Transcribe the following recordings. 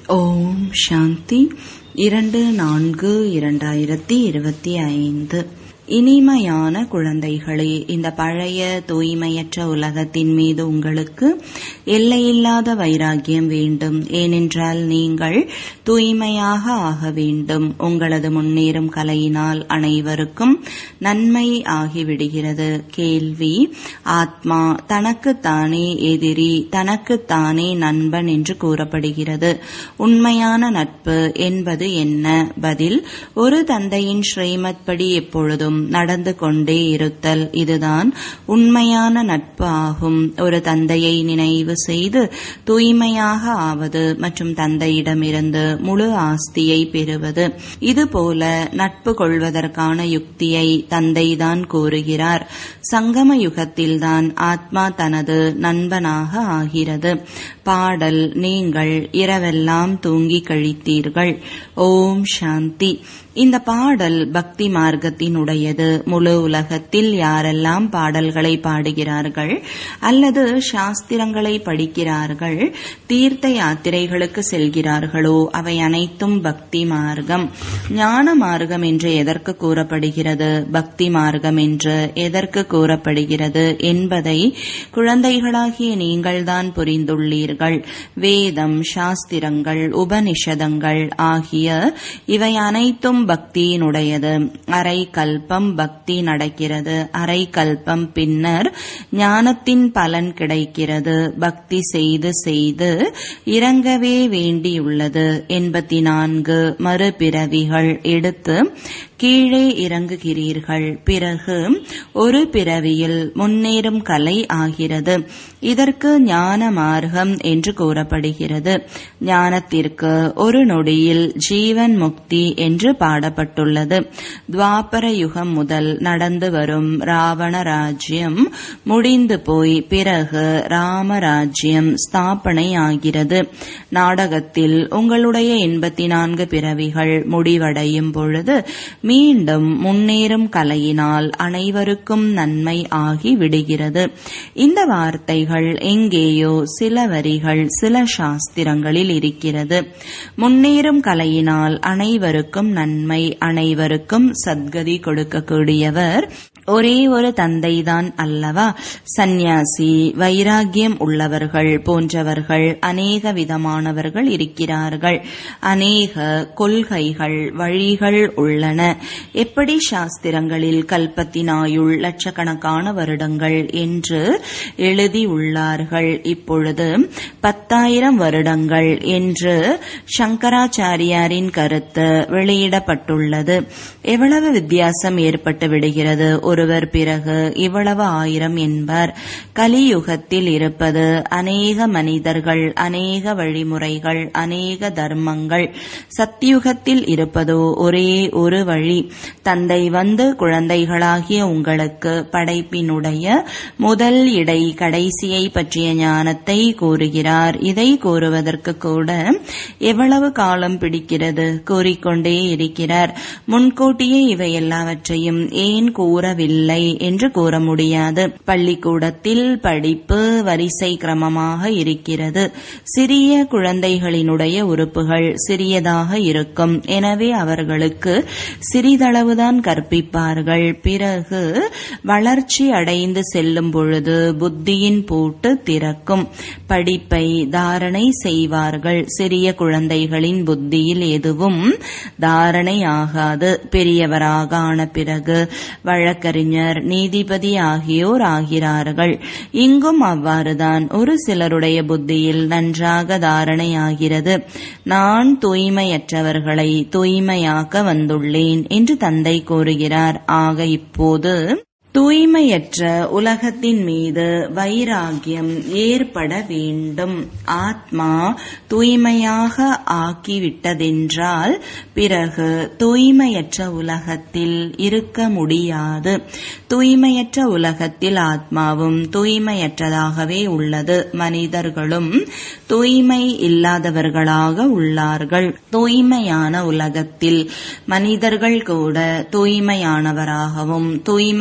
ஓம் சாந்தி இரண்டு நான்கு இரண்டாயிரத்தி இருபத்தி ஐந்து இனிமையான குழந்தைகளே இந்த பழைய தூய்மையற்ற உலகத்தின் மீது உங்களுக்கு எல்லையில்லாத வைராகியம் வேண்டும் ஏனென்றால் நீங்கள் தூய்மையாக ஆக வேண்டும் உங்களது முன்னேறும் கலையினால் அனைவருக்கும் நன்மை ஆகிவிடுகிறது கேள்வி ஆத்மா தனக்குத்தானே எதிரி தனக்குத்தானே நண்பன் என்று கூறப்படுகிறது உண்மையான நட்பு என்பது என்ன பதில் ஒரு தந்தையின் ஸ்ரீமத் படி எப்பொழுதும் நடந்து கொண்டே இருத்தல் இதுதான் உண்மையான நட்பு ஆகும் ஒரு தந்தையை நினைவு செய்து தூய்மையாக ஆவது மற்றும் தந்தையிடமிருந்து முழு ஆஸ்தியை பெறுவது இதுபோல நட்பு கொள்வதற்கான யுக்தியை தந்தைதான் கூறுகிறார் சங்கம யுகத்தில்தான் ஆத்மா தனது நண்பனாக ஆகிறது பாடல் நீங்கள் இரவெல்லாம் தூங்கி கழித்தீர்கள் ஓம் சாந்தி இந்த பாடல் பக்தி மார்க்கத்தினுடையது முழு உலகத்தில் யாரெல்லாம் பாடல்களை பாடுகிறார்கள் அல்லது சாஸ்திரங்களை படிக்கிறார்கள் தீர்த்த யாத்திரைகளுக்கு செல்கிறார்களோ அவை அனைத்தும் பக்தி மார்க்கம் ஞான மார்க்கம் என்று எதற்கு கூறப்படுகிறது பக்தி மார்க்கம் என்று எதற்கு கூறப்படுகிறது என்பதை குழந்தைகளாகிய நீங்கள்தான் புரிந்துள்ளீர்கள் வேதம் சாஸ்திரங்கள் உபனிஷதங்கள் ஆகிய இவை அனைத்தும் பக்தியினுடையது அரை கல்பம் பக்தி நடக்கிறது அரை கல்பம் பின்னர் ஞானத்தின் பலன் கிடைக்கிறது பக்தி செய்து செய்து இறங்கவே வேண்டியுள்ளது எண்பத்தி நான்கு மறுபிறவிகள் எடுத்து கீழே இறங்குகிறீர்கள் பிறகு ஒரு பிறவியில் முன்னேறும் கலை ஆகிறது இதற்கு ஞான மார்க்கம் என்று கூறப்படுகிறது ஞானத்திற்கு ஒரு நொடியில் ஜீவன் முக்தி என்று பாடப்பட்டுள்ளது துவாபர யுகம் முதல் நடந்து வரும் ராவண ராஜ்யம் முடிந்து போய் பிறகு ராமராஜ்யம் ஸ்தாபனை ஆகிறது நாடகத்தில் உங்களுடைய எண்பத்தி நான்கு பிறவிகள் முடிவடையும் பொழுது மீண்டும் முன்னேறும் கலையினால் அனைவருக்கும் நன்மை ஆகி விடுகிறது இந்த வார்த்தைகள் எங்கேயோ சில வரிகள் சில சாஸ்திரங்களில் இருக்கிறது முன்னேறும் கலையினால் அனைவருக்கும் நன்மை அனைவருக்கும் சத்கதி கொடுக்கக்கூடியவர் ஒரே ஒரு தந்தைதான் அல்லவா சந்நியாசி வைராகியம் உள்ளவர்கள் போன்றவர்கள் அநேக விதமானவர்கள் இருக்கிறார்கள் அநேக கொள்கைகள் வழிகள் உள்ளன எப்படி சாஸ்திரங்களில் கல்பத்தினாயுள் லட்சக்கணக்கான வருடங்கள் என்று எழுதியுள்ளார்கள் இப்பொழுது பத்தாயிரம் வருடங்கள் என்று சங்கராச்சாரியாரின் கருத்து வெளியிடப்பட்டுள்ளது எவ்வளவு வித்தியாசம் ஏற்பட்டு விடுகிறது ஒருவர் பிறகு இவ்வளவு ஆயிரம் என்பார் கலியுகத்தில் இருப்பது அநேக மனிதர்கள் அநேக வழிமுறைகள் அநேக தர்மங்கள் சத்தியுகத்தில் இருப்பதோ ஒரே ஒரு வழி தந்தை வந்து குழந்தைகளாகிய உங்களுக்கு படைப்பினுடைய முதல் இடை கடைசியை பற்றிய ஞானத்தை கூறுகிறார் இதை கூறுவதற்கு கூட எவ்வளவு காலம் பிடிக்கிறது கூறிக்கொண்டே இருக்கிறார் முன்கூட்டியே இவை எல்லாவற்றையும் ஏன் கூறவில்லை என்று கூற முடியாது பள்ளிக்கூடத்தில் படிப்பு வரிசை கிரமமாக இருக்கிறது சிறிய குழந்தைகளினுடைய உறுப்புகள் சிறியதாக இருக்கும் எனவே அவர்களுக்கு சிறிதளவுதான் கற்பிப்பார்கள் பிறகு வளர்ச்சி அடைந்து செல்லும் பொழுது புத்தியின் பூட்டு திறக்கும் படிப்பை தாரணை செய்வார்கள் சிறிய குழந்தைகளின் புத்தியில் எதுவும் தாரணை ஆகாது பெரியவராக ஆன பிறகு வழக்கறிஞர் நீதிபதி ஆகியோர் ஆகிறார்கள் இங்கும் அவ்வாறுதான் ஒரு சிலருடைய புத்தியில் நன்றாக தாரணை ஆகிறது நான் தூய்மையற்றவர்களை தூய்மையாக்க வந்துள்ளேன் என்று தந்தை கூறுகிறார் ஆக இப்போது தூய்மையற்ற உலகத்தின் மீது வைராகியம் ஏற்பட வேண்டும் ஆத்மா தூய்மையாக ஆக்கிவிட்டதென்றால் பிறகு தூய்மையற்ற உலகத்தில் இருக்க முடியாது தூய்மையற்ற உலகத்தில் ஆத்மாவும் தூய்மையற்றதாகவே உள்ளது மனிதர்களும் தூய்மை இல்லாதவர்களாக உள்ளார்கள் தூய்மையான உலகத்தில் மனிதர்கள் கூட தூய்மையானவராகவும் தூய்மையற்ற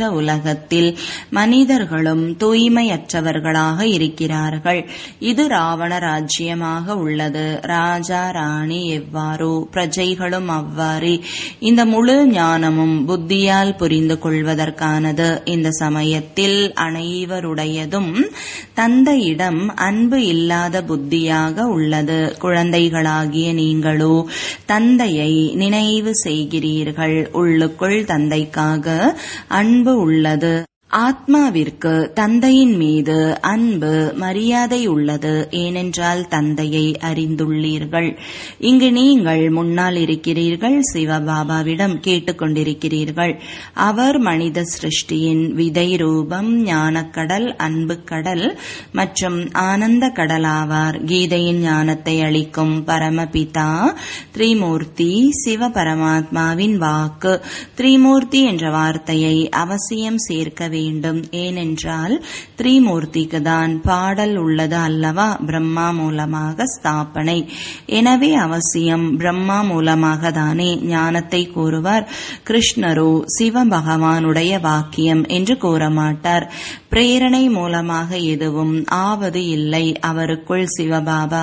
உலகத்தில் மனிதர்களும் தூய்மையற்றவர்களாக இருக்கிறார்கள் இது ராவண ராஜ்யமாக உள்ளது ராஜா ராணி எவ்வாறோ பிரஜைகளும் அவ்வாறே இந்த முழு ஞானமும் புத்தியால் புரிந்து கொள்வதற்கானது இந்த சமயத்தில் அனைவருடையதும் தந்தையிடம் அன்பு இல்லாத புத்தியாக உள்ளது குழந்தைகளாகிய நீங்களோ தந்தையை நினைவு செய்கிறீர்கள் உள்ளுக்குள் தந்தைக்காக அன்பு உள்ளது ஆத்மாவிற்கு தந்தையின் மீது அன்பு மரியாதை உள்ளது ஏனென்றால் தந்தையை அறிந்துள்ளீர்கள் இங்கு நீங்கள் முன்னால் இருக்கிறீர்கள் சிவபாபாவிடம் கேட்டுக்கொண்டிருக்கிறீர்கள் அவர் மனித சிருஷ்டியின் விதை ரூபம் ஞானக்கடல் அன்பு கடல் மற்றும் ஆனந்த கடலாவார் கீதையின் ஞானத்தை அளிக்கும் பரமபிதா திரிமூர்த்தி சிவ பரமாத்மாவின் வாக்கு திரிமூர்த்தி என்ற வார்த்தையை அவசியம் சேர்க்க வேண்டும் ஏனென்றால் திரிமூர்த்திக்கு தான் பாடல் உள்ளது அல்லவா பிரம்மா மூலமாக ஸ்தாபனை எனவே அவசியம் பிரம்மா மூலமாக தானே ஞானத்தை கூறுவார் கிருஷ்ணரோ சிவ பகவானுடைய வாக்கியம் என்று கூற மாட்டார் பிரேரணை மூலமாக எதுவும் ஆவது இல்லை அவருக்குள் சிவபாபா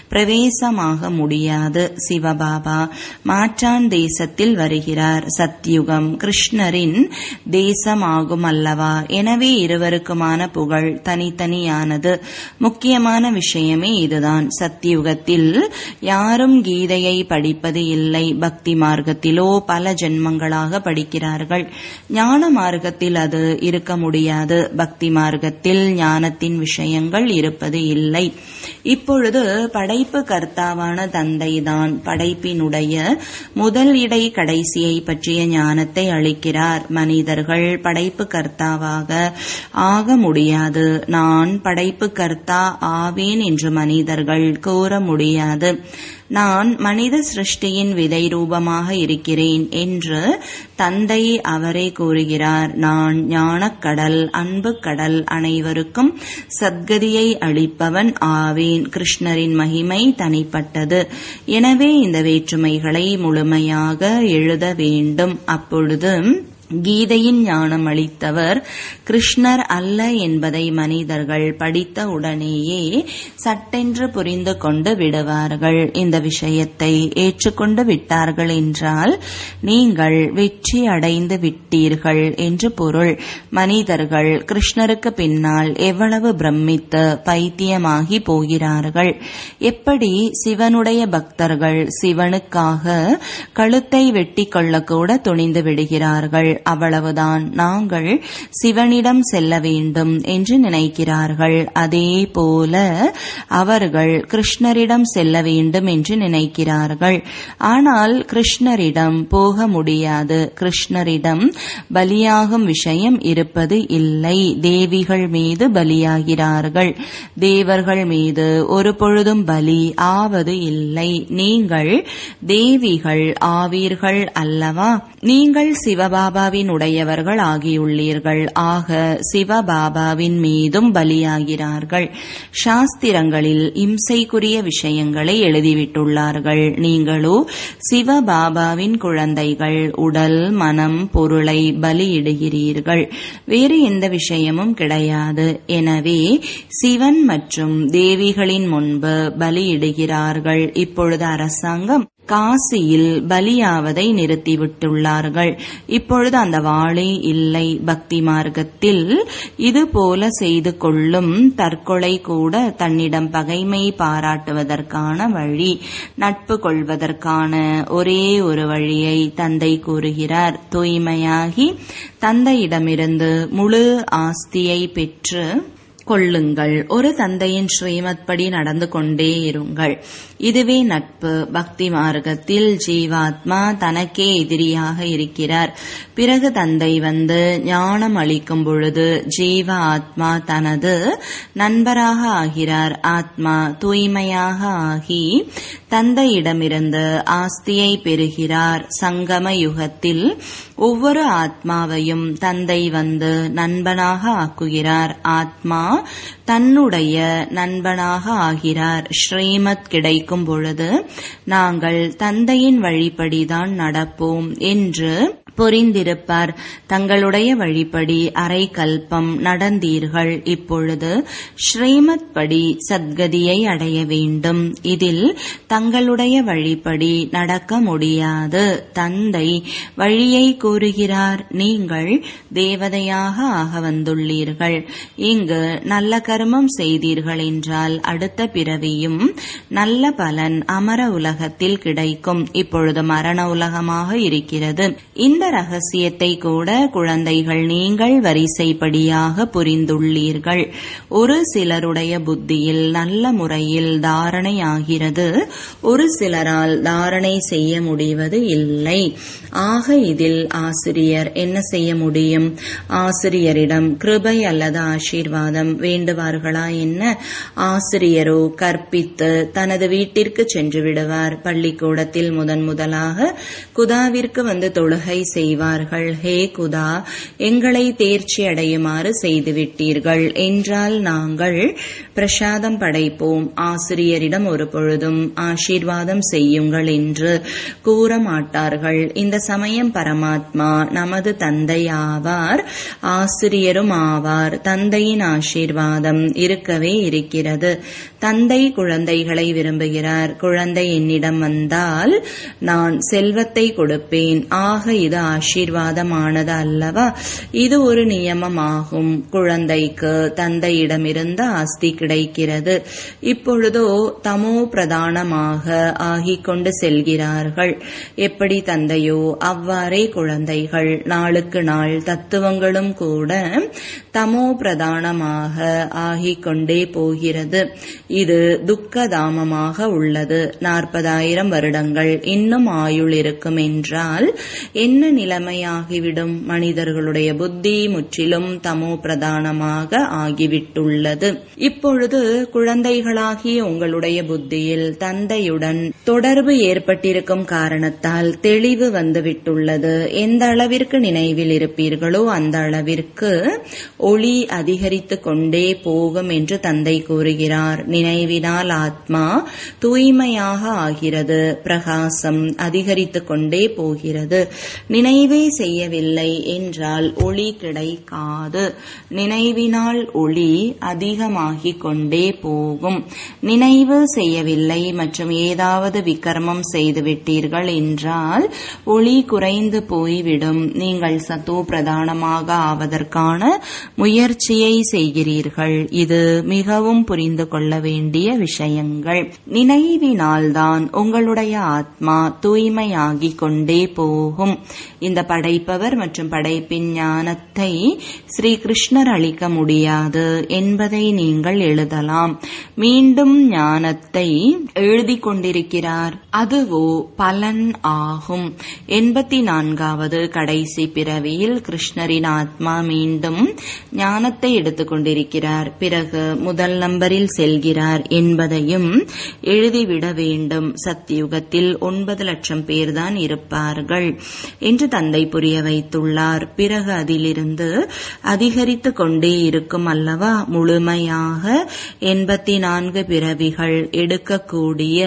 பிரவேசமாக முடியாது சிவபாபா மாற்றான் தேசத்தில் வருகிறார் சத்யுகம் கிருஷ்ணரின் தேசமாகும் அல்லவா எனவே இருவருக்குமான புகழ் தனித்தனியானது முக்கியமான விஷயமே இதுதான் சத்தியுகத்தில் யாரும் கீதையை படிப்பது இல்லை பக்தி மார்க்கத்திலோ பல ஜென்மங்களாக படிக்கிறார்கள் ஞான மார்க்கத்தில் அது இருக்க முடியாது பக்தி மார்க்கத்தில் ஞானத்தின் விஷயங்கள் இருப்பது இல்லை இப்பொழுது படைப்பு கர்த்தாவான தந்தைதான் படைப்பினுடைய முதல் இடை கடைசியை பற்றிய ஞானத்தை அளிக்கிறார் மனிதர்கள் படைப்பு கர்த்தாவாக ஆக முடியாது நான் படைப்பு கர்த்தா ஆவேன் என்று மனிதர்கள் கூற முடியாது நான் மனித சிருஷ்டியின் விதை ரூபமாக இருக்கிறேன் என்று தந்தை அவரே கூறுகிறார் நான் ஞானக்கடல் அன்பு கடல் அனைவருக்கும் சத்கதியை அளிப்பவன் ஆவேன் கிருஷ்ணரின் மகிமை தனிப்பட்டது எனவே இந்த வேற்றுமைகளை முழுமையாக எழுத வேண்டும் அப்பொழுது கீதையின் ஞானம் அளித்தவர் கிருஷ்ணர் அல்ல என்பதை மனிதர்கள் படித்த உடனேயே சட்டென்று புரிந்து கொண்டு விடுவார்கள் இந்த விஷயத்தை ஏற்றுக்கொண்டு விட்டார்கள் என்றால் நீங்கள் வெற்றி அடைந்து விட்டீர்கள் என்று பொருள் மனிதர்கள் கிருஷ்ணருக்கு பின்னால் எவ்வளவு பிரமித்து பைத்தியமாகி போகிறார்கள் எப்படி சிவனுடைய பக்தர்கள் சிவனுக்காக கழுத்தை வெட்டி கொள்ளக்கூட துணிந்து விடுகிறார்கள் அவ்வளவுதான் நாங்கள் சிவனிடம் செல்ல வேண்டும் என்று நினைக்கிறார்கள் அதே போல அவர்கள் கிருஷ்ணரிடம் செல்ல வேண்டும் என்று நினைக்கிறார்கள் ஆனால் கிருஷ்ணரிடம் போக முடியாது கிருஷ்ணரிடம் பலியாகும் விஷயம் இருப்பது இல்லை தேவிகள் மீது பலியாகிறார்கள் தேவர்கள் மீது ஒரு பொழுதும் பலி ஆவது இல்லை நீங்கள் தேவிகள் ஆவீர்கள் அல்லவா நீங்கள் சிவபாபாவின் உடையவர்கள் ஆகியுள்ளீர்கள் ஆக சிவபாபாவின் மீதும் பலியாகிறார்கள் சாஸ்திரங்களில் இம்சைக்குரிய விஷயங்களை எழுதிவிட்டுள்ளார்கள் நீங்களோ சிவபாபாவின் குழந்தைகள் உடல் மனம் பொருளை பலியிடுகிறீர்கள் வேறு எந்த விஷயமும் கிடையாது எனவே சிவன் மற்றும் தேவிகளின் முன்பு பலியிடுகிறார்கள் இப்பொழுது அரசாங்கம் காசியில் பலியாவதை நிறுத்திவிட்டுள்ளார்கள் இப்பொழுது அந்த வாளே இல்லை பக்தி மார்க்கத்தில் இது போல செய்து கொள்ளும் தற்கொலை கூட தன்னிடம் பகைமை பாராட்டுவதற்கான வழி நட்பு கொள்வதற்கான ஒரே ஒரு வழியை தந்தை கூறுகிறார் தூய்மையாகி தந்தையிடமிருந்து முழு ஆஸ்தியை பெற்று கொள்ளுங்கள் ஒரு தந்தையின் ஸ்ரீமத் படி நடந்து கொண்டே இருங்கள் இதுவே நட்பு பக்தி மார்க்கத்தில் ஜீவாத்மா தனக்கே எதிரியாக இருக்கிறார் பிறகு தந்தை வந்து ஞானம் அளிக்கும் பொழுது ஜீவ ஆத்மா தனது நண்பராக ஆகிறார் ஆத்மா தூய்மையாக ஆகி தந்தையிடமிருந்து ஆஸ்தியை பெறுகிறார் சங்கம யுகத்தில் ஒவ்வொரு ஆத்மாவையும் தந்தை வந்து நண்பனாக ஆக்குகிறார் ஆத்மா தன்னுடைய நண்பனாக ஆகிறார் ஸ்ரீமத் கிடைக்கும் பொழுது நாங்கள் தந்தையின் வழிப்படிதான் நடப்போம் என்று புரிந்திருப்பார் தங்களுடைய வழிப்படி அரை கல்பம் நடந்தீர்கள் இப்பொழுது ஸ்ரீமத் படி சத்கதியை அடைய வேண்டும் இதில் தங்களுடைய வழிப்படி நடக்க முடியாது தந்தை வழியை கூறுகிறார் நீங்கள் தேவதையாக ஆக வந்துள்ளீர்கள் இங்கு நல்ல கர்மம் செய்தீர்கள் என்றால் அடுத்த பிறவியும் நல்ல பலன் அமர உலகத்தில் கிடைக்கும் இப்பொழுது மரண உலகமாக இருக்கிறது இந்த ரகசியத்தை கூட குழந்தைகள் நீங்கள் வரிசைப்படியாக புரிந்துள்ளீர்கள் ஒரு சிலருடைய புத்தியில் நல்ல முறையில் தாரணை ஆகிறது ஒரு சிலரால் தாரணை செய்ய முடிவது இல்லை ஆக இதில் ஆசிரியர் என்ன செய்ய முடியும் ஆசிரியரிடம் கிருபை அல்லது ஆசீர்வாதம் வேண்டுவார்களா என்ன ஆசிரியரோ கற்பித்து தனது வீட்டிற்கு சென்று விடுவார் பள்ளிக்கூடத்தில் முதன் முதலாக குதாவிற்கு வந்து தொழுகை செய்வார்கள் ஹே குதா எங்களை தேர்ச்சி அடையுமாறு செய்துவிட்டீர்கள் என்றால் நாங்கள் பிரசாதம் படைப்போம் ஆசிரியரிடம் ஒரு பொழுதும் ஆசீர்வாதம் செய்யுங்கள் என்று கூற மாட்டார்கள் இந்த சமயம் பரமாத்மா நமது தந்தை ஆவார் ஆசிரியரும் ஆவார் தந்தையின் ஆசீர்வாதம் இருக்கவே இருக்கிறது தந்தை குழந்தைகளை விரும்புகிறார் குழந்தை என்னிடம் வந்தால் நான் செல்வத்தை கொடுப்பேன் ஆக இது ஆசீர்வாதமானது அல்லவா இது ஒரு நியமமாகும் குழந்தைக்கு தந்தையிடமிருந்து ஆஸ்தி கிடைக்கிறது இப்பொழுதோ தமோ பிரதானமாக ஆகிக் கொண்டு செல்கிறார்கள் எப்படி தந்தையோ அவ்வாறே குழந்தைகள் நாளுக்கு நாள் தத்துவங்களும் கூட தமோ பிரதானமாக ஆகிக் கொண்டே போகிறது இது துக்கதாமமாக உள்ளது நாற்பதாயிரம் வருடங்கள் இன்னும் ஆயுள் இருக்கும் என்றால் என்ன நிலைமையாகிவிடும் மனிதர்களுடைய புத்தி முற்றிலும் தமோ பிரதானமாக ஆகிவிட்டுள்ளது இப்பொழுது குழந்தைகளாகிய உங்களுடைய புத்தியில் தந்தையுடன் தொடர்பு ஏற்பட்டிருக்கும் காரணத்தால் தெளிவு வந்துவிட்டுள்ளது எந்த அளவிற்கு நினைவில் இருப்பீர்களோ அந்த அளவிற்கு ஒளி அதிகரித்துக் கொண்டே போகும் என்று தந்தை கூறுகிறார் நினைவினால் ஆத்மா தூய்மையாக ஆகிறது பிரகாசம் அதிகரித்துக் கொண்டே போகிறது நினைவே செய்யவில்லை என்றால் ஒளி கிடைக்காது நினைவினால் ஒளி அதிகமாகிக் கொண்டே போகும் நினைவு செய்யவில்லை மற்றும் ஏதாவது விக்கர்மம் செய்துவிட்டீர்கள் என்றால் ஒளி குறைந்து போய்விடும் நீங்கள் சத்தோ பிரதானமாக ஆவதற்கான முயற்சியை செய்கிறீர்கள் இது மிகவும் புரிந்து கொள்ள வேண்டிய விஷயங்கள் நினைவினால்தான் உங்களுடைய ஆத்மா தூய்மையாகிக் கொண்டே போகும் இந்த படைப்பவர் மற்றும் படைப்பின் ஞானத்தை ஸ்ரீ கிருஷ்ணர் அளிக்க முடியாது என்பதை நீங்கள் எழுதலாம் மீண்டும் ஞானத்தை எழுதி கொண்டிருக்கிறார் அதுவோ பலன் ஆகும் எண்பத்தி நான்காவது கடைசி பிறவியில் கிருஷ்ணரின் ஆத்மா மீண்டும் ஞானத்தை எடுத்துக் கொண்டிருக்கிறார் பிறகு முதல் நம்பரில் செல்கிறார் என்பதையும் எழுதிவிட வேண்டும் சத்தியுகத்தில் ஒன்பது லட்சம் பேர்தான் இருப்பார்கள் என்று தந்தை புரிய வைத்துள்ளார் பிறகு அதிலிருந்து அதிகரித்துக் கொண்டே இருக்கும் அல்லவா முழுமையாக எண்பத்தி நான்கு பிறவிகள் எடுக்கக்கூடிய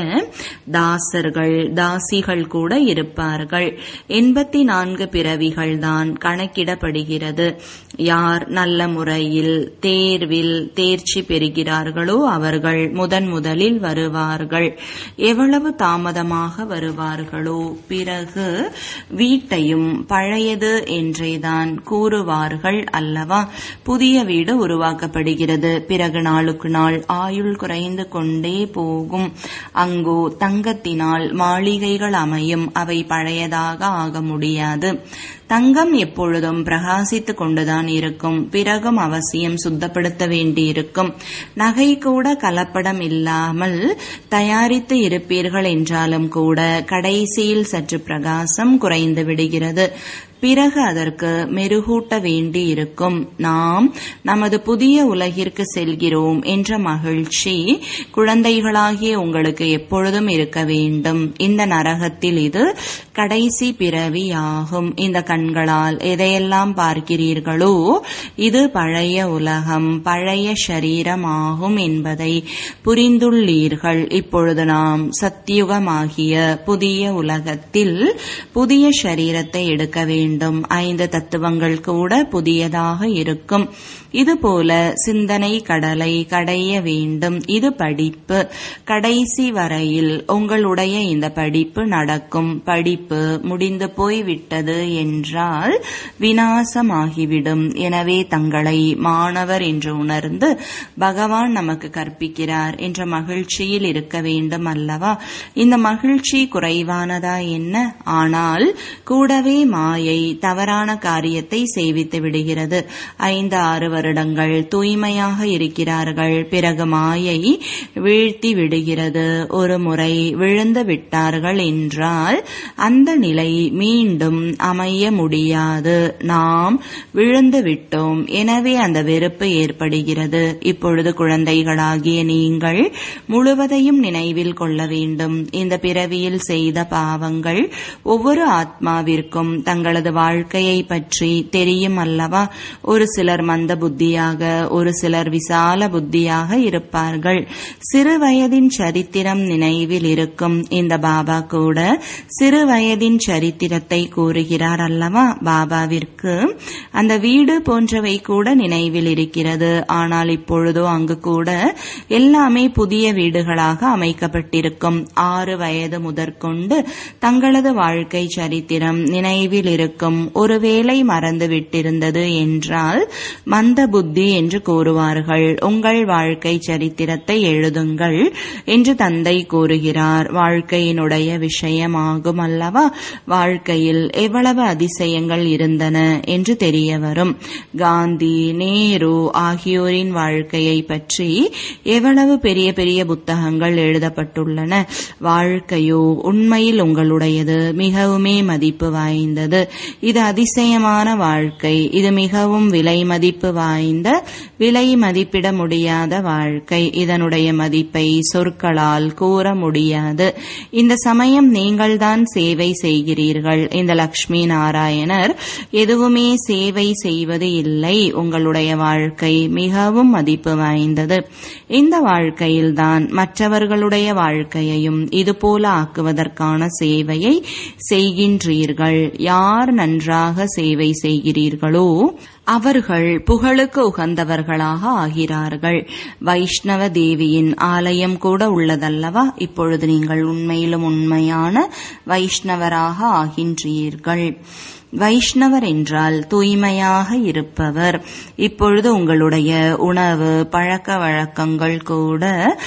தாசர்கள் தாசிகள் கூட இருப்பார்கள் எண்பத்தி நான்கு பிறவிகள் தான் கணக்கிடப்படுகிறது யார் நல்ல முறையில் தேர்வில் தேர்ச்சி பெறுகிறார்களோ அவர்கள் முதன் முதலில் வருவார்கள் எவ்வளவு தாமதமாக வருவார்களோ பிறகு வீட்டையும் பழையது என்றேதான் கூறுவார்கள் அல்லவா புதிய வீடு உருவாக்கப்படுகிறது பிறகு நாளுக்கு நாள் ஆயுள் குறைந்து கொண்டே போகும் அங்கோ தங்கத்தினால் மாளிகைகள் அமையும் அவை பழையதாக ஆக முடியாது தங்கம் எப்பொழுதும் பிரகாசித்துக் கொண்டுதான் இருக்கும் பிறகும் அவசியம் சுத்தப்படுத்த வேண்டியிருக்கும் நகை கூட கலப்படம் இல்லாமல் தயாரித்து இருப்பீர்கள் என்றாலும் கூட கடைசியில் சற்று பிரகாசம் குறைந்து விடுகிறது பிறகு அதற்கு மெருகூட்ட வேண்டி இருக்கும் நாம் நமது புதிய உலகிற்கு செல்கிறோம் என்ற மகிழ்ச்சி குழந்தைகளாகிய உங்களுக்கு எப்பொழுதும் இருக்க வேண்டும் இந்த நரகத்தில் இது கடைசி பிறவி ஆகும் இந்த கண்களால் எதையெல்லாம் பார்க்கிறீர்களோ இது பழைய உலகம் பழைய சரீரமாகும் என்பதை புரிந்துள்ளீர்கள் இப்பொழுது நாம் சத்தியுகமாகிய புதிய உலகத்தில் புதிய சரீரத்தை எடுக்க வேண்டும் வேண்டும் ஐந்து தத்துவங்கள் கூட புதியதாக இருக்கும் இதுபோல சிந்தனை கடலை கடைய வேண்டும் இது படிப்பு கடைசி வரையில் உங்களுடைய இந்த படிப்பு நடக்கும் படிப்பு முடிந்து போய்விட்டது என்றால் வினாசமாகிவிடும் எனவே தங்களை மாணவர் என்று உணர்ந்து பகவான் நமக்கு கற்பிக்கிறார் என்ற மகிழ்ச்சியில் இருக்க வேண்டும் அல்லவா இந்த மகிழ்ச்சி குறைவானதா என்ன ஆனால் கூடவே மாயை தவறான காரியத்தை செய்வித்து விடுகிறது ஐந்து ஆறு வருடங்கள் தூய்மையாக இருக்கிறார்கள் பிறகு மாயை வீழ்த்தி விடுகிறது ஒரு முறை விழுந்து விட்டார்கள் என்றால் அந்த நிலை மீண்டும் அமைய முடியாது நாம் விழுந்து விட்டோம் எனவே அந்த வெறுப்பு ஏற்படுகிறது இப்பொழுது குழந்தைகளாகிய நீங்கள் முழுவதையும் நினைவில் கொள்ள வேண்டும் இந்த பிறவியில் செய்த பாவங்கள் ஒவ்வொரு ஆத்மாவிற்கும் தங்களது வாழ்க்கையை பற்றி தெரியும் அல்லவா ஒரு சிலர் மந்த புத்தியாக ஒரு சிலர் விசால புத்தியாக இருப்பார்கள் சிறு வயதின் சரித்திரம் நினைவில் இருக்கும் இந்த பாபா கூட சிறு வயதின் சரித்திரத்தை கூறுகிறார் அல்லவா பாபாவிற்கு அந்த வீடு போன்றவை கூட நினைவில் இருக்கிறது ஆனால் இப்பொழுதோ அங்கு கூட எல்லாமே புதிய வீடுகளாக அமைக்கப்பட்டிருக்கும் ஆறு வயது முதற்கொண்டு தங்களது வாழ்க்கை சரித்திரம் நினைவில் இருக்கும் ஒருவேளை மறந்து விட்டிருந்தது என்றால் மந்த புத்தி என்று கூறுவார்கள் உங்கள் வாழ்க்கை சரித்திரத்தை எழுதுங்கள் என்று தந்தை கூறுகிறார் வாழ்க்கையினுடைய விஷயமாகும் அல்லவா வாழ்க்கையில் எவ்வளவு அதிசயங்கள் இருந்தன என்று தெரிய வரும் காந்தி நேரு ஆகியோரின் வாழ்க்கையை பற்றி எவ்வளவு பெரிய பெரிய புத்தகங்கள் எழுதப்பட்டுள்ளன வாழ்க்கையோ உண்மையில் உங்களுடையது மிகவுமே மதிப்பு வாய்ந்தது இது அதிசயமான வாழ்க்கை இது மிகவும் விலை மதிப்பு வாய்ந்த விலை மதிப்பிட முடியாத வாழ்க்கை இதனுடைய மதிப்பை சொற்களால் கூற முடியாது இந்த சமயம் நீங்கள்தான் சேவை செய்கிறீர்கள் இந்த லக்ஷ்மி நாராயணர் எதுவுமே சேவை செய்வது இல்லை உங்களுடைய வாழ்க்கை மிகவும் மதிப்பு வாய்ந்தது இந்த வாழ்க்கையில்தான் மற்றவர்களுடைய வாழ்க்கையையும் இதுபோல ஆக்குவதற்கான சேவையை செய்கின்றீர்கள் யார் நன்றாக சேவை செய்கிறீர்களோ அவர்கள் புகழுக்கு உகந்தவர்களாக ஆகிறார்கள் வைஷ்ணவ தேவியின் ஆலயம் கூட உள்ளதல்லவா இப்பொழுது நீங்கள் உண்மையிலும் உண்மையான வைஷ்ணவராக ஆகின்றீர்கள் வைஷ்ணவர் என்றால் தூய்மையாக இருப்பவர் இப்பொழுது உங்களுடைய உணவு பழக்க வழக்கங்கள் கூட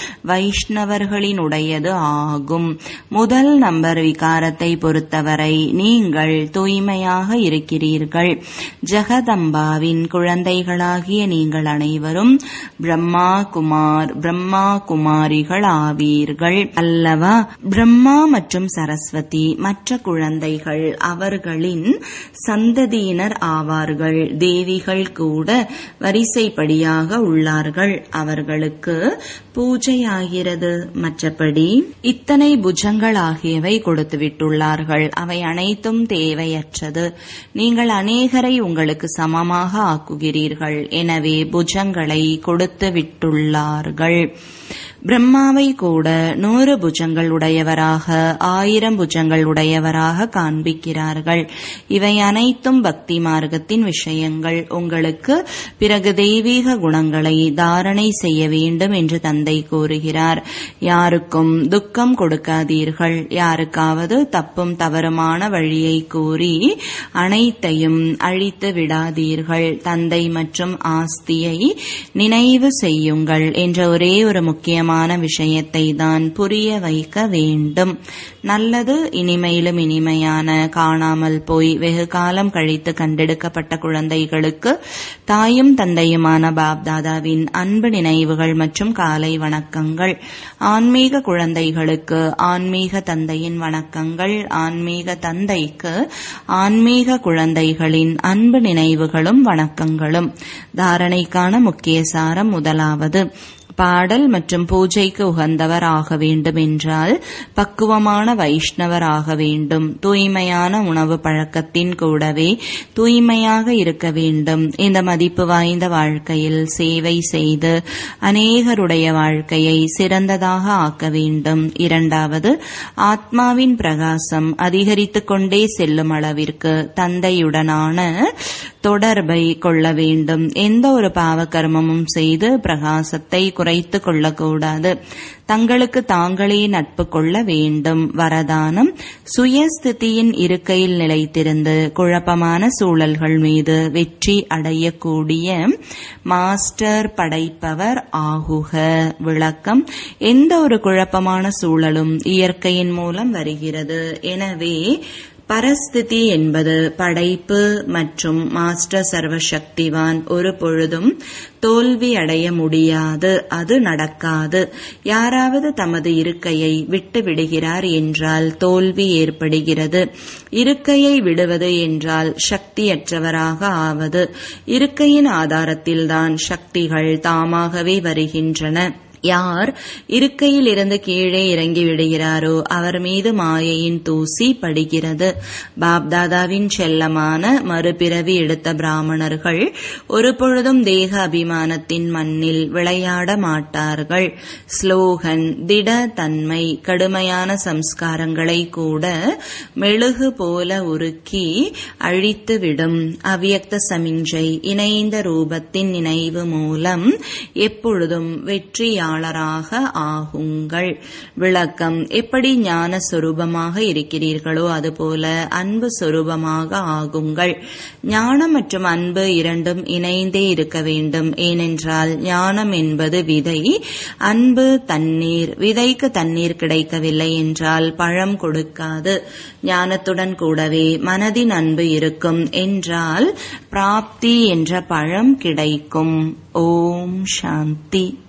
வைஷ்ணவர்களினுடையது ஆகும் முதல் நம்பர் விகாரத்தை பொறுத்தவரை நீங்கள் தூய்மையாக இருக்கிறீர்கள் ஜெகதம்பாவின் குழந்தைகளாகிய நீங்கள் அனைவரும் பிரம்மா குமார் பிரம்மா குமாரிகள் ஆவீர்கள் அல்லவா பிரம்மா மற்றும் சரஸ்வதி மற்ற குழந்தைகள் அவர்களின் சந்ததியினர் ஆவார்கள் தேவிகள் கூட வரிசைப்படியாக உள்ளார்கள் அவர்களுக்கு பூஜையாகிறது மற்றபடி இத்தனை புஜங்கள் ஆகியவை கொடுத்து விட்டுள்ளார்கள் அவை அனைத்தும் தேவையற்றது நீங்கள் அநேகரை உங்களுக்கு சமமாக ஆக்குகிறீர்கள் எனவே புஜங்களை கொடுத்து விட்டுள்ளார்கள் பிரம்மாவை கூட நூறு புஜங்கள் உடையவராக ஆயிரம் புஜங்கள் உடையவராக காண்பிக்கிறார்கள் இவை அனைத்தும் பக்தி மார்க்கத்தின் விஷயங்கள் உங்களுக்கு பிறகு தெய்வீக குணங்களை தாரணை செய்ய வேண்டும் என்று தந்தை கூறுகிறார் யாருக்கும் துக்கம் கொடுக்காதீர்கள் யாருக்காவது தப்பும் தவறுமான வழியை கூறி அனைத்தையும் அழித்து விடாதீர்கள் தந்தை மற்றும் ஆஸ்தியை நினைவு செய்யுங்கள் என்ற ஒரே ஒரு முக்கியமான விஷயத்தை தான் புரிய வைக்க வேண்டும் நல்லது இனிமையிலும் இனிமையான காணாமல் போய் வெகு காலம் கழித்து கண்டெடுக்கப்பட்ட குழந்தைகளுக்கு தாயும் தந்தையுமான பாப்தாதாவின் அன்பு நினைவுகள் மற்றும் காலை வணக்கங்கள் ஆன்மீக குழந்தைகளுக்கு ஆன்மீக தந்தையின் வணக்கங்கள் ஆன்மீக தந்தைக்கு ஆன்மீக குழந்தைகளின் அன்பு நினைவுகளும் வணக்கங்களும் தாரணைக்கான முக்கிய சாரம் முதலாவது பாடல் மற்றும் பூஜைக்கு உகந்தவர் ஆக வேண்டும் என்றால் பக்குவமான வைஷ்ணவர் ஆக வேண்டும் தூய்மையான உணவு பழக்கத்தின் கூடவே தூய்மையாக இருக்க வேண்டும் இந்த மதிப்பு வாய்ந்த வாழ்க்கையில் சேவை செய்து அநேகருடைய வாழ்க்கையை சிறந்ததாக ஆக்க வேண்டும் இரண்டாவது ஆத்மாவின் பிரகாசம் அதிகரித்துக் கொண்டே செல்லும் அளவிற்கு தந்தையுடனான தொடர்பை கொள்ள வேண்டும் எந்த ஒரு பாவகர்மமும் செய்து பிரகாசத்தை குறைத்து கொள்ளக்கூடாது தங்களுக்கு தாங்களே நட்பு கொள்ள வேண்டும் வரதானம் சுயஸ்திதியின் இருக்கையில் நிலைத்திருந்து குழப்பமான சூழல்கள் மீது வெற்றி அடையக்கூடிய மாஸ்டர் படைப்பவர் ஆகுக விளக்கம் எந்த ஒரு குழப்பமான சூழலும் இயற்கையின் மூலம் வருகிறது எனவே பரஸ்திதி என்பது படைப்பு மற்றும் மாஸ்டர் சர்வசக்திவான் ஒரு பொழுதும் தோல்வி அடைய முடியாது அது நடக்காது யாராவது தமது இருக்கையை விட்டு விடுகிறார் என்றால் தோல்வி ஏற்படுகிறது இருக்கையை விடுவது என்றால் சக்தியற்றவராக ஆவது இருக்கையின் ஆதாரத்தில்தான் சக்திகள் தாமாகவே வருகின்றன யார் இருக்கையில் இருந்து கீழே இறங்கி விடுகிறாரோ அவர் மீது மாயையின் தூசி படுகிறது பாப்தாதாவின் செல்லமான மறுபிறவி எடுத்த பிராமணர்கள் ஒரு பொழுதும் தேக அபிமானத்தின் மண்ணில் விளையாட மாட்டார்கள் ஸ்லோகன் திட தன்மை கடுமையான சம்ஸ்காரங்களை கூட மெழுகு போல உருக்கி அழித்துவிடும் அவ்யக்த சமிஞ்சை இணைந்த ரூபத்தின் நினைவு மூலம் எப்பொழுதும் வெற்றியாளராக ஆகுங்கள் விளக்கம் எப்படி ஞான சொரூபமாக இருக்கிறீர்களோ அதுபோல அன்பு சொரூபமாக ஆகுங்கள் ஞானம் மற்றும் அன்பு இரண்டும் இணைந்தே இருக்க வேண்டும் ஏனென்றால் ஞானம் என்பது விதை அன்பு தண்ணீர் விதைக்கு தண்ணீர் கிடைக்கவில்லை என்றால் பழம் கொடுக்காது ஞானத்துடன் கூடவே மனதின் அன்பு இருக்கும் என்றால் பிராப்தி என்ற பழம் கிடைக்கும் ஓம் சாந்தி